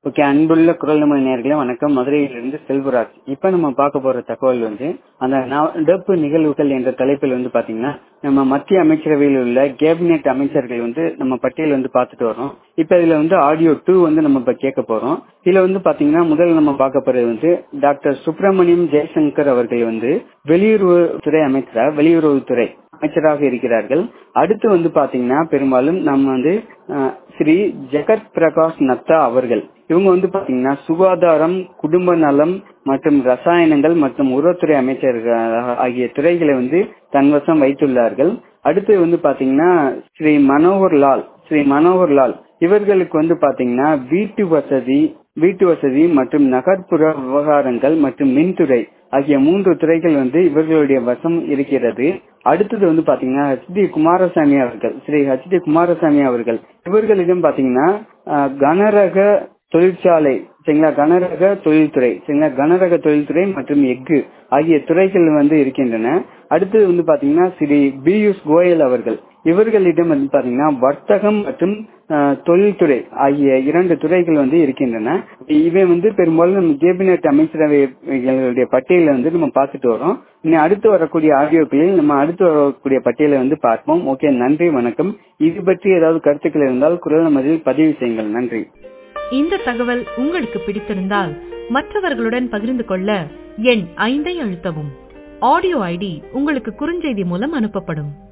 okay அன்புள்ள குரல் நமது நேர்களே வணக்கம் மதுரையிலிருந்து செல்வராஜ் இப்ப நம்ம பார்க்க போற தகவல் வந்து அந்த நடப்பு நிகழ்வுகள் என்ற தலைப்பில் வந்து பாத்தீங்கன்னா நம்ம மத்திய அமைச்சரவையில் உள்ள கேபினெட் அமைச்சர்கள் வந்து நம்ம பட்டியல் வந்து பார்த்துட்டு வரோம் இப்ப இதுல வந்து ஆடியோ டூ வந்து நம்ம இப்ப கேட்க போறோம் இதுல வந்து பாத்தீங்கன்னா முதல்ல நம்ம பார்க்க போறது வந்து டாக்டர் சுப்பிரமணியம் ஜெய்சங்கர் அவர்கள் வந்து வெளியுறவுத்துறை அமைச்சரா வெளியுறவுத்துறை அமைச்சராக இருக்கிறார்கள் அடுத்து வந்து பாத்தீங்கன்னா பெரும்பாலும் நம்ம வந்து ஸ்ரீ ஜெகத் பிரகாஷ் நத்தா அவர்கள் இவங்க வந்து பாத்தீங்கன்னா சுகாதாரம் குடும்ப நலம் மற்றும் ரசாயனங்கள் மற்றும் உரத்துறை அமைச்சர்கள் ஆகிய துறைகளை வந்து தன்வசம் வைத்துள்ளார்கள் அடுத்து வந்து பாத்தீங்கன்னா ஸ்ரீ மனோகர் லால் ஸ்ரீ மனோகர் லால் இவர்களுக்கு வந்து பாத்தீங்கன்னா வீட்டு வசதி வீட்டு வசதி மற்றும் நகர்ப்புற விவகாரங்கள் மற்றும் மின்துறை ஆகிய மூன்று துறைகள் வந்து இவர்களுடைய வசம் இருக்கிறது அடுத்தது வந்து பாத்தீங்கன்னா ஹெச் டி குமாரசாமி அவர்கள் ஸ்ரீ ஹெச் டி குமாரசாமி அவர்கள் இவர்களிடம் பாத்தீங்கன்னா கனரக தொழிற்சாலை சரிங்களா கனரக தொழில்துறை சரிங்களா கனரக தொழில்துறை மற்றும் எஃகு ஆகிய துறைகள் வந்து இருக்கின்றன அடுத்தது வந்து பாத்தீங்கன்னா ஸ்ரீ பியூஷ் கோயல் அவர்கள் இவர்களிடம் வந்து பாத்தீங்கன்னா வர்த்தகம் மற்றும் தொழில்துறை ஆகிய இரண்டு துறைகள் வந்து இருக்கின்றன இவை வந்து பெரும்பாலும் நம்ம கேபினெட் அமைச்சரவைகளுடைய பட்டியலை வந்து நம்ம பார்த்துட்டு வரோம் இன்னும் அடுத்து வரக்கூடிய ஆடியோக்களில் நம்ம அடுத்து வரக்கூடிய பட்டியலை வந்து பார்ப்போம் ஓகே நன்றி வணக்கம் இது பற்றி ஏதாவது கருத்துக்கள் இருந்தால் குரல் நமதில் பதிவு செய்யுங்கள் நன்றி இந்த தகவல் உங்களுக்கு பிடித்திருந்தால் மற்றவர்களுடன் பகிர்ந்து கொள்ள எண் ஐந்தை அழுத்தவும் ஆடியோ ஐடி உங்களுக்கு குறுஞ்செய்தி மூலம் அனுப்பப்படும்